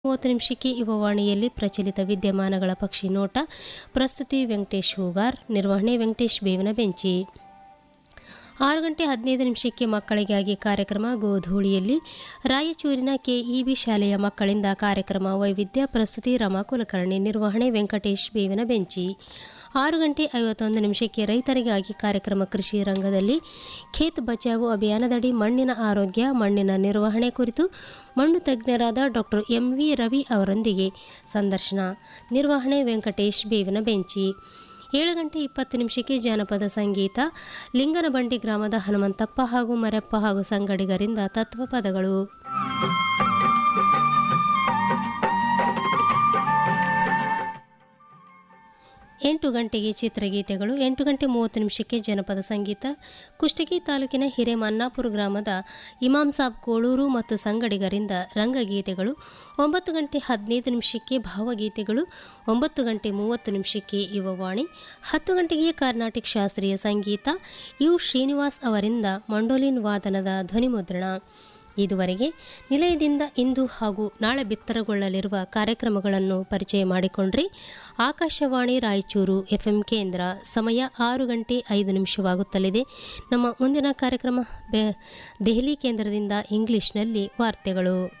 ಮೂವತ್ತು ನಿಮಿಷಕ್ಕೆ ಯುವವಾಣಿಯಲ್ಲಿ ಪ್ರಚಲಿತ ವಿದ್ಯಮಾನಗಳ ಪಕ್ಷಿ ನೋಟ ಪ್ರಸ್ತುತಿ ವೆಂಕಟೇಶ್ ಹೂಗಾರ್ ನಿರ್ವಹಣೆ ವೆಂಕಟೇಶ್ ಬೇವಿನ ಬೆಂಚಿ ಆರು ಗಂಟೆ ಹದಿನೈದು ನಿಮಿಷಕ್ಕೆ ಮಕ್ಕಳಿಗಾಗಿ ಕಾರ್ಯಕ್ರಮ ಗೋಧೂಳಿಯಲ್ಲಿ ರಾಯಚೂರಿನ ಕೆಇಬಿ ಶಾಲೆಯ ಮಕ್ಕಳಿಂದ ಕಾರ್ಯಕ್ರಮ ವೈವಿಧ್ಯ ಪ್ರಸ್ತುತಿ ರಮಾ ಕುಲಕರ್ಣಿ ನಿರ್ವಹಣೆ ವೆಂಕಟೇಶ್ ಬೇವಿನ ಬೆಂಚಿ ಆರು ಗಂಟೆ ಐವತ್ತೊಂದು ನಿಮಿಷಕ್ಕೆ ರೈತರಿಗಾಗಿ ಕಾರ್ಯಕ್ರಮ ಕೃಷಿ ರಂಗದಲ್ಲಿ ಖೇತ್ ಬಚಾವು ಅಭಿಯಾನದಡಿ ಮಣ್ಣಿನ ಆರೋಗ್ಯ ಮಣ್ಣಿನ ನಿರ್ವಹಣೆ ಕುರಿತು ಮಣ್ಣು ತಜ್ಞರಾದ ಡಾಕ್ಟರ್ ಎಂ ವಿ ರವಿ ಅವರೊಂದಿಗೆ ಸಂದರ್ಶನ ನಿರ್ವಹಣೆ ವೆಂಕಟೇಶ್ ಬೇವಿನ ಬೆಂಚಿ ಏಳು ಗಂಟೆ ಇಪ್ಪತ್ತು ನಿಮಿಷಕ್ಕೆ ಜಾನಪದ ಸಂಗೀತ ಲಿಂಗನಬಂಡಿ ಗ್ರಾಮದ ಹನುಮಂತಪ್ಪ ಹಾಗೂ ಮರಪ್ಪ ಹಾಗೂ ಸಂಗಡಿಗರಿಂದ ತತ್ವಪದಗಳು ಎಂಟು ಗಂಟೆಗೆ ಚಿತ್ರಗೀತೆಗಳು ಎಂಟು ಗಂಟೆ ಮೂವತ್ತು ನಿಮಿಷಕ್ಕೆ ಜನಪದ ಸಂಗೀತ ಕುಷ್ಟಗಿ ತಾಲೂಕಿನ ಹಿರೇಮನ್ನಾಪುರ ಗ್ರಾಮದ ಇಮಾಮ್ ಸಾಬ್ ಕೋಳೂರು ಮತ್ತು ಸಂಗಡಿಗರಿಂದ ರಂಗಗೀತೆಗಳು ಒಂಬತ್ತು ಗಂಟೆ ಹದಿನೈದು ನಿಮಿಷಕ್ಕೆ ಭಾವಗೀತೆಗಳು ಒಂಬತ್ತು ಗಂಟೆ ಮೂವತ್ತು ನಿಮಿಷಕ್ಕೆ ಯುವವಾಣಿ ಹತ್ತು ಗಂಟೆಗೆ ಕರ್ನಾಟಕ ಶಾಸ್ತ್ರೀಯ ಸಂಗೀತ ಯು ಶ್ರೀನಿವಾಸ್ ಅವರಿಂದ ಮಂಡೋಲಿನ್ ವಾದನದ ಧ್ವನಿಮುದ್ರಣ ಇದುವರೆಗೆ ನಿಲಯದಿಂದ ಇಂದು ಹಾಗೂ ನಾಳೆ ಬಿತ್ತರಗೊಳ್ಳಲಿರುವ ಕಾರ್ಯಕ್ರಮಗಳನ್ನು ಪರಿಚಯ ಮಾಡಿಕೊಂಡ್ರಿ ಆಕಾಶವಾಣಿ ರಾಯಚೂರು ಎಫ್ಎಂ ಕೇಂದ್ರ ಸಮಯ ಆರು ಗಂಟೆ ಐದು ನಿಮಿಷವಾಗುತ್ತಲಿದೆ ನಮ್ಮ ಮುಂದಿನ ಕಾರ್ಯಕ್ರಮ ಬೆ ದೆಹಲಿ ಕೇಂದ್ರದಿಂದ ಇಂಗ್ಲಿಷ್ನಲ್ಲಿ ವಾರ್ತೆಗಳು